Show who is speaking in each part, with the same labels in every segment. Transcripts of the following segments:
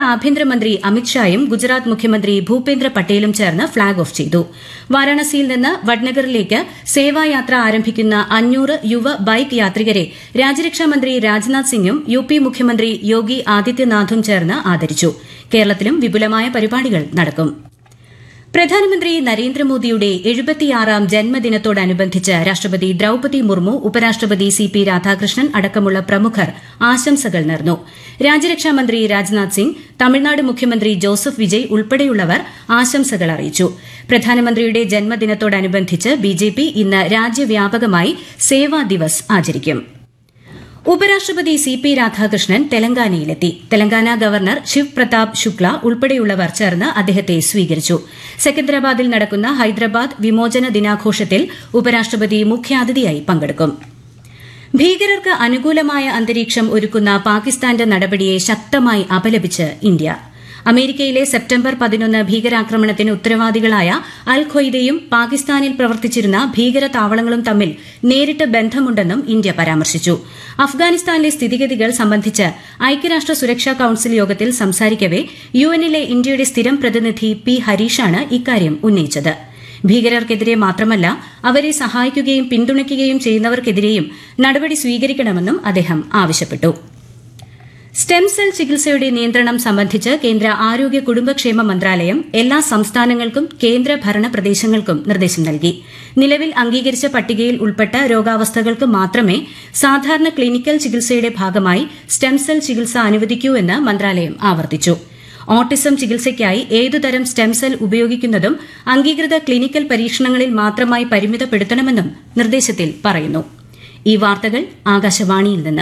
Speaker 1: ആഭ്യന്തരമന്ത്രി അമിത്ഷായും ഗുജറാത്ത് മുഖ്യമന്ത്രി ഭൂപേന്ദ്ര പട്ടേലും ചേർന്ന് ഫ്ളാഗ് ഓഫ് ചെയ്തു വാരാണസിയിൽ നിന്ന് വഡ്നഗറിലേക്ക് സേവായാത്ര ആരംഭിക്കുന്ന അഞ്ഞൂറ് യുവ ബൈക്ക് യാത്രികരെ രാജ്യരക്ഷാമന്ത്രി രാജ്നാഥ് സിംഗും യു പി മുഖ്യമന്ത്രി യോഗി ആദിത്യനാഥും ചേർന്ന് ആദരിച്ചു കേരളത്തിലും വിപുലമായ പരിപാടികൾ നടക്കും പ്രധാനമന്ത്രി നരേന്ദ്രമോദിയുടെ എഴുപത്തിയാറാം ജന്മദിനത്തോടനുബന്ധിച്ച് രാഷ്ട്രപതി ദ്രൌപതി മുർമു ഉപരാഷ്ട്രപതി സി പി രാധാകൃഷ്ണൻ അടക്കമുള്ള പ്രമുഖർ ആശംസകൾ നേർന്നു രാജ്യരക്ഷാമന്ത്രി രാജ്നാഥ് സിംഗ് തമിഴ്നാട് മുഖ്യമന്ത്രി ജോസഫ് വിജയ് ഉൾപ്പെടെയുള്ളവർ ആശംസകൾ അറിയിച്ചു പ്രധാനമന്ത്രിയുടെ ജന്മദിനത്തോടനുബന്ധിച്ച് ബിജെപി ഇന്ന് രാജ്യവ്യാപകമായി സേവാ ദിവസ് ആചരിക്കും ഉപരാഷ്ട്രപതി സി പി രാധാകൃഷ്ണൻ തെലങ്കാനയിലെത്തി തെലങ്കാന ഗവർണർ ശിവ് പ്രതാപ് ശുക്ല ഉൾപ്പെടെയുള്ളവർ ചേർന്ന് അദ്ദേഹത്തെ സ്വീകരിച്ചു സെക്കന്ദരാബാദിൽ നടക്കുന്ന ഹൈദരാബാദ് വിമോചന ദിനാഘോഷത്തിൽ ഉപരാഷ്ട്രപതി മുഖ്യാതിഥിയായി പങ്കെടുക്കും ഭീകരർക്ക് അനുകൂലമായ അന്തരീക്ഷം ഒരുക്കുന്ന പാകിസ്ഥാന്റെ നടപടിയെ ശക്തമായി അപലപിച്ച് ഇന്ത്യ അമേരിക്കയിലെ സെപ്റ്റംബർ പതിനൊന്ന് ഭീകരാക്രമണത്തിന് ഉത്തരവാദികളായ അൽ ഖ്വയ്ദയും പാകിസ്ഥാനിൽ പ്രവർത്തിച്ചിരുന്ന ഭീകര താവളങ്ങളും തമ്മിൽ നേരിട്ട് ബന്ധമുണ്ടെന്നും ഇന്ത്യ പരാമർശിച്ചു അഫ്ഗാനിസ്ഥാനിലെ സ്ഥിതിഗതികൾ സംബന്ധിച്ച് ഐക്യരാഷ്ട്ര സുരക്ഷാ കൌൺസിൽ യോഗത്തിൽ സംസാരിക്കവെ യുഎന്നിലെ ഇന്ത്യയുടെ സ്ഥിരം പ്രതിനിധി പി ഹരീഷാണ് ഇക്കാര്യം ഉന്നയിച്ചത് ഭീകരർക്കെതിരെ മാത്രമല്ല അവരെ സഹായിക്കുകയും പിന്തുണയ്ക്കുകയും ചെയ്യുന്നവർക്കെതിരെയും നടപടി സ്വീകരിക്കണമെന്നും അദ്ദേഹം ആവശ്യപ്പെട്ടു സ്റ്റെം സെൽ ചികിത്സയുടെ നിയന്ത്രണം സംബന്ധിച്ച് കേന്ദ്ര ആരോഗ്യ കുടുംബക്ഷേമ മന്ത്രാലയം എല്ലാ സംസ്ഥാനങ്ങൾക്കും കേന്ദ്ര ഭരണ പ്രദേശങ്ങൾക്കും നിർദ്ദേശം നൽകി നിലവിൽ അംഗീകരിച്ച പട്ടികയിൽ ഉൾപ്പെട്ട രോഗാവസ്ഥകൾക്ക് മാത്രമേ സാധാരണ ക്ലിനിക്കൽ ചികിത്സയുടെ ഭാഗമായി സ്റ്റെം സെൽ ചികിത്സ അനുവദിക്കൂ എന്ന് മന്ത്രാലയം ആവർത്തിച്ചു ഓട്ടിസം ചികിത്സയ്ക്കായി ഏതുതരം സ്റ്റെം സെൽ ഉപയോഗിക്കുന്നതും അംഗീകൃത ക്ലിനിക്കൽ പരീക്ഷണങ്ങളിൽ മാത്രമായി പരിമിതപ്പെടുത്തണമെന്നും നിർദ്ദേശത്തിൽ പറയുന്നു ഈ വാർത്തകൾ ആകാശവാണിയിൽ നിന്ന്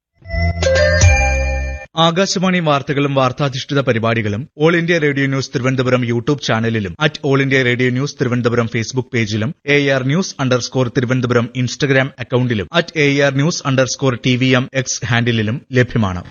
Speaker 2: ആകാശവാണി വാർത്തകളും വാർത്താധിഷ്ഠിത പരിപാടികളും all India radio news Thiruvananthapuram YouTube ചാനലിലും at all India radio news Thiruvananthapuram Facebook പേജിലും A R news underscore Thiruvananthapuram Instagram അക്കൌണ്ടിലും at A R news underscore T V M X ഹാൻഡിലും ലഭ്യമാണ്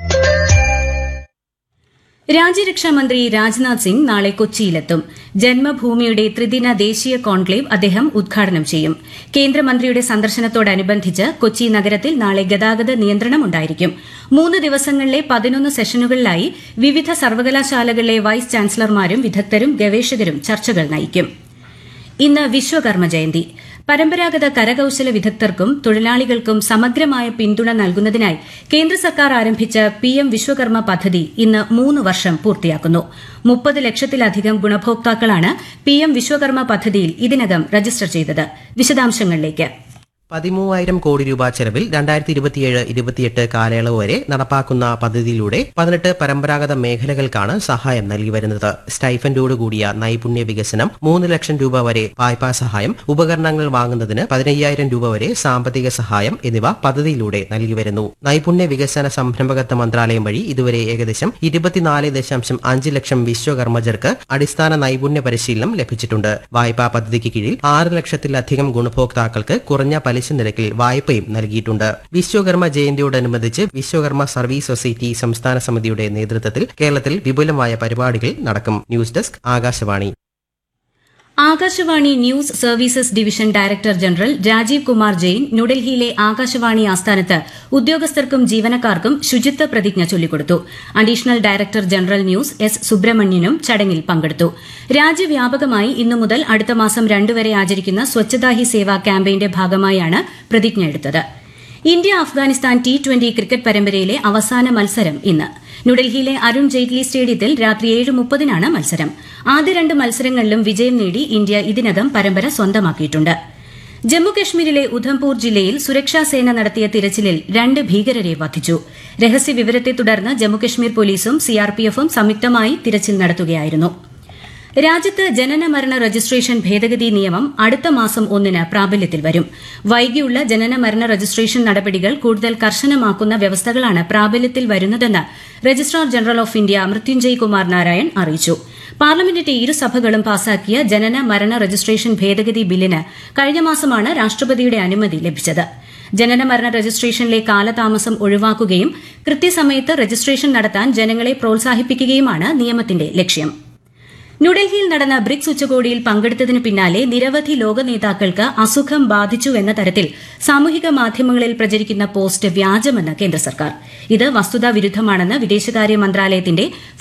Speaker 1: രാജ്യരക്ഷാമന്ത്രി രാജ്നാഥ് സിംഗ് നാളെ കൊച്ചിയിലെത്തും ജന്മഭൂമിയുടെ ത്രിദിന ദേശീയ കോൺക്ലേവ് അദ്ദേഹം ഉദ്ഘാടനം ചെയ്യും കേന്ദ്രമന്ത്രിയുടെ സന്ദർശനത്തോടനുബന്ധിച്ച് കൊച്ചി നഗരത്തിൽ നാളെ ഗതാഗത നിയന്ത്രണമുണ്ടായിരിക്കും മൂന്ന് ദിവസങ്ങളിലെ പതിനൊന്ന് സെഷനുകളിലായി വിവിധ സർവകലാശാലകളിലെ വൈസ് ചാൻസലർമാരും വിദഗ്ധരും ഗവേഷകരും ചർച്ചകൾ നയിക്കും ഇന്ന് വിശ്വകർമ്മ ജയന്തി പരമ്പരാഗത കരകൌശല വിദഗ്ധർക്കും തൊഴിലാളികൾക്കും സമഗ്രമായ പിന്തുണ നൽകുന്നതിനായി കേന്ദ്ര സർക്കാർ ആരംഭിച്ച പി എം വിശ്വകർമ്മ പദ്ധതി ഇന്ന് മൂന്ന് വർഷം പൂർത്തിയാക്കുന്നു മുപ്പത് ലക്ഷത്തിലധികം ഗുണഭോക്താക്കളാണ് പി എം വിശ്വകർമ്മ പദ്ധതിയിൽ ഇതിനകം രജിസ്റ്റർ ചെയ്തത് വിശദാംശങ്ങളിലേക്ക്
Speaker 3: പതിമൂവായിരം കോടി രൂപ ചെലവിൽ രണ്ടായിരത്തി ഇരുപത്തിയേഴ് ഇരുപത്തിയെട്ട് കാലയളവ് വരെ നടപ്പാക്കുന്ന പദ്ധതിയിലൂടെ പതിനെട്ട് പരമ്പരാഗത മേഖലകൾക്കാണ് സഹായം നൽകി വരുന്നത് സ്റ്റൈഫൻഡോടുകൂടിയ നൈപുണ്യ വികസനം മൂന്ന് ലക്ഷം രൂപ വരെ വായ്പാ സഹായം ഉപകരണങ്ങൾ വാങ്ങുന്നതിന് പതിനയ്യായിരം രൂപ വരെ സാമ്പത്തിക സഹായം എന്നിവ പദ്ധതിയിലൂടെ നൽകി വരുന്നു നൈപുണ്യ വികസന സംരംഭകത്വ മന്ത്രാലയം വഴി ഇതുവരെ ഏകദേശം ഇരുപത്തിനാല് ദശാംശം അഞ്ച് ലക്ഷം വിശ്വകർമ്മജർക്ക് അടിസ്ഥാന നൈപുണ്യ പരിശീലനം ലഭിച്ചിട്ടുണ്ട് വായ്പാ പദ്ധതിക്ക് കീഴിൽ ആറ് ലക്ഷത്തിലധികം ഗുണഭോക്താക്കൾക്ക് കുറഞ്ഞ പലിശ നിരക്കിൽ വായ്പയും നൽകിയിട്ടുണ്ട് വിശ്വകർമ്മ ജയന്തിയോടനുബന്ധിച്ച് വിശ്വകർമ്മ സർവീസ് സൊസൈറ്റി സംസ്ഥാന സമിതിയുടെ നേതൃത്വത്തിൽ കേരളത്തിൽ വിപുലമായ പരിപാടികൾ നടക്കും news desk Akashvani
Speaker 1: Akashvani news services division director general Rajeev Kumar Jain ന്യൂഡൽഹിയിലെ ആകാശവാണി ആസ്ഥാനത്ത് ഉദ്യോഗസ്ഥർക്കും ജീവനക്കാർക്കും ശുചിത്വ പ്രതിജ്ഞ ചൊല്ലിക്കൊടുത്തു additional director general news S സുബ്രഹ്മണ്യനും ചടങ്ങിൽ പങ്കെടുത്തു രാജ്യവ്യാപകമായി ഇന്നു മുതൽ അടുത്ത മാസം രണ്ടുവരെ ആചരിക്കുന്ന സ്വച്ഛതാ ഹി സേവ ക്യാമ്പയിന്റെ ഭാഗമായാണ് പ്രതിജ്ഞ എടുത്തത് India Afghanistan T twenty cricket പരമ്പരയിലെ അവസാന മത്സരം ഇന്ന് ന്യൂഡൽഹിയിലെ അരുൺ ജെയ്റ്റ്ലി സ്റ്റേഡിയത്തിൽ രാത്രി ഏഴ് മുപ്പതിനാണ് മത്സരം ആദ്യ രണ്ട് മത്സരങ്ങളിലും വിജയം നേടി ഇന്ത്യ ഇതിനകം പരമ്പര സ്വന്തമാക്കിയിട്ടുണ്ട് ജമ്മുകശ്മീരിലെ ഉധംപൂർ ജില്ലയിൽ സുരക്ഷാസേന നടത്തിയ തിരച്ചിലിൽ രണ്ട് ഭീകരരെ വധിച്ചു രഹസ്യവിവരത്തെ തുടർന്ന് ജമ്മുകശ്മീർ പോലീസും സിആർപിഎഫും സംയുക്തമായി തിരച്ചിൽ നടത്തുകയായിരുന്നു രാജ്യത്ത് ജനന മരണ രജിസ്ട്രേഷൻ ഭേദഗതി നിയമം അടുത്ത മാസം ഒന്നിന് പ്രാബല്യത്തിൽ വരും വൈകിയുള്ള ജനന മരണ രജിസ്ട്രേഷൻ നടപടികൾ കൂടുതൽ കർശനമാക്കുന്ന വ്യവസ്ഥകളാണ് പ്രാബല്യത്തിൽ വരുന്നതെന്ന് registrar general of India Mrityunjay Kumar Narayan അറിയിച്ചു പാർലമെന്റിന്റെ ഇരുസഭകളും പാസാക്കിയ ജനന മരണ രജിസ്ട്രേഷൻ ഭേദഗതി ബില്ലിന് കഴിഞ്ഞ മാസമാണ് രാഷ്ട്രപതിയുടെ അനുമതി ലഭിച്ചത് ജനന മരണ രജിസ്ട്രേഷനിലെ കാലതാമസം ഒഴിവാക്കുകയും കൃത്യസമയത്ത് രജിസ്ട്രേഷൻ നടത്താൻ ജനങ്ങളെ പ്രോത്സാഹിപ്പിക്കുകയുമാണ് നിയമത്തിന്റെ ലക്ഷ്യം ന്യൂഡൽഹിയിൽ നടന്ന ബ്രിക്സ് ഉച്ചകോടിയിൽ പങ്കെടുത്തതിന് പിന്നാലെ നിരവധി ലോക നേതാക്കൾക്ക് അസുഖം ബാധിച്ചു എന്ന തരത്തിൽ സാമൂഹിക മാധ്യമങ്ങളിൽ പ്രചരിക്കുന്ന പോസ്റ്റ് വ്യാജമെന്ന് കേന്ദ്ര സർക്കാർ ഇത് വസ്തുതാ വിരുദ്ധമാണെന്ന് വിദേശകാര്യ മന്ത്രാലയത്തിന്റെ